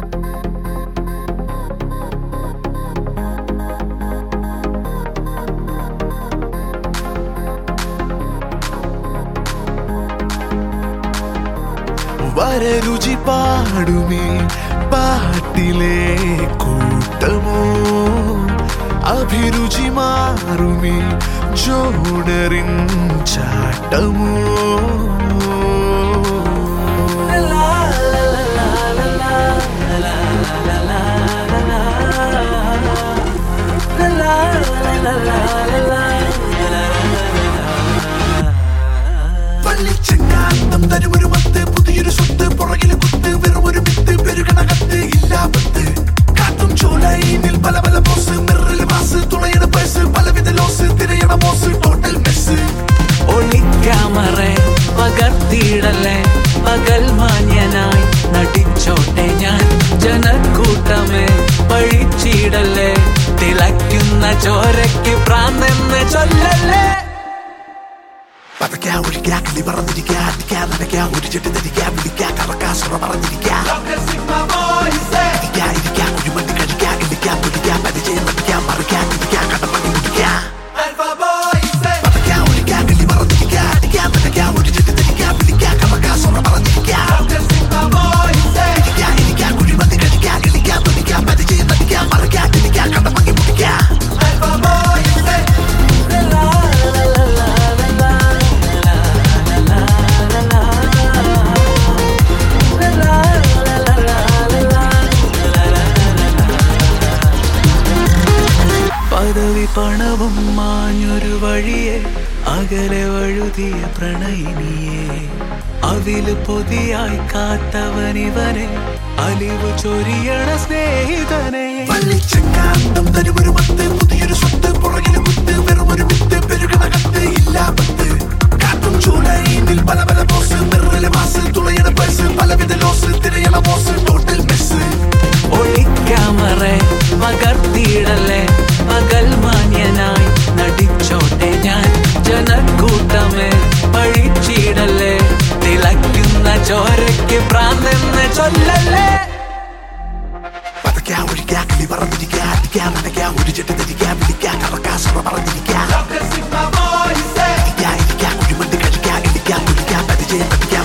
വരരുചി പാടുമേ പാട്ടിലെ കൂട്ടമോ അഭിരുചി മാറുമേ ജോണറിൻ ചാട്ടമോ വള്ളിച്ചെങ്കാന്തം തരുമൊരു മത്ത് പുതിയൊരു സ്വത്ത് പുറകില് കുത്ത് വെറും ഒരു മിത്ത് പെരുകണകത്ത് ഇല്ലാപത്ത് കാട്ടും ചോലയിൽ പല പല ബോസ് മിററിൽ മാസ് തുണയുടെ പേഴ്സ് പലവിധ ലോസ് തിരയണ മോസ് ടോട്ടൽ മെസ്സ് ഒളിക്യാമറ പകർത്തിയിടല്ലേ പകൽ മാന്യനായി നടിച്ചോട്ടെ ഞാൻ ജനക്കൂട്ടമേ പഴിച്ചിടല്ലേ തിളയ്ക്കുന്ന ചോരയ്ക്ക് പ്രാന്തെന്ന് ചൊല്ലല്ലേ പതയ്ക്കാ ഒഴിക്കാ കിളി പറന്നിരിക്കാ അടിക്കാ നനയ്ക്കാ ഒരു ചെട്ടി തരിക്കാ വിളിക്കാ കറക്കാ സുറ പറഞ്ഞിരിക്കാ ഇരിക്കാ ഇരിക്കാ കുഴിമണ്ണി കഴിക്കാ ഇടിക്കാ തുടിക്കാ പരിചയം നടിക്കാ മറിക്കാ ഇരിക്കാ കടമണി മുടിക്കാ പതയ്ക്കാ ഒഴിക്കാ കിളി പറന്നിരിക്കാ അടിക്കാ നനയ്ക്കാ ഒരു ചെട്ടി തരിക്കാ വിളിക്കാ കറക്കാ സുറ പറഞ്ഞിരിക്കാ ഇരിക്കാ ഇരിക്കാ കുഴിമണ്ണി കഴിക്കാ ഇടിക്കാ തുടിക്കാ പരിചയം നടിക്കാ മറിക്കാ ഇരിക്കാ കടമണി മുടിക്കാ പദവി പണവും മാഞ്ഞൊരു വഴിയെ അകലെ വഴുതിയ പ്രണയിനിയെ അവില് പൊതിയായി കാത്തവനിവനെ അലിവ് ചൊരിയണ സ്നേഹിതനെ വള്ളിച്ചെങ്കാന്തം തരുമൊരു മത്ത് പുതിയൊരു സ്വത്ത് പുറകില് കുത്ത് വെറുമൊരു വിത്ത് പെരുകണകത്ത് ഇല്ലാപത്ത് കാട്ടും ചൂലയിൽ പല പല ബോസ് മിററിലെ മാസ് തുളയുടെ പേഴ്സ് പലവിധ ലോസ് തിരയണ മോസ് ടോട്ടൽ മെസ്സ് ഒളിക്യാമറ പകർത്തിയിടല്ലേ പകൽ മാന്യനായി നടിച്ചോട്ടെ ഞാൻ ജനക്കൂട്ടമേ പഴിച്ചിടല്ലേ തിളയ്ക്കുന്ന ചോരയ്ക്ക് പ്രാന്തെന്ന് ചൊല്ലല്ലേ പതയ്ക്കാ ഒഴിക്കാ കിളി പറന്നിരിക്കാ അടിക്കാ നനയ്ക്കാ ഒരു ചെട്ടി തരിക്കാ വിളിക്കാ കറക്കാ സുറ പറഞ്ഞിരിക്കാ ഇരിക്കാ ഇരിക്കാ കുഴിമണ്ണി കഴിക്കാ ഇടിക്കാ തുടിക്കാ പരിചയം നടിക്കാ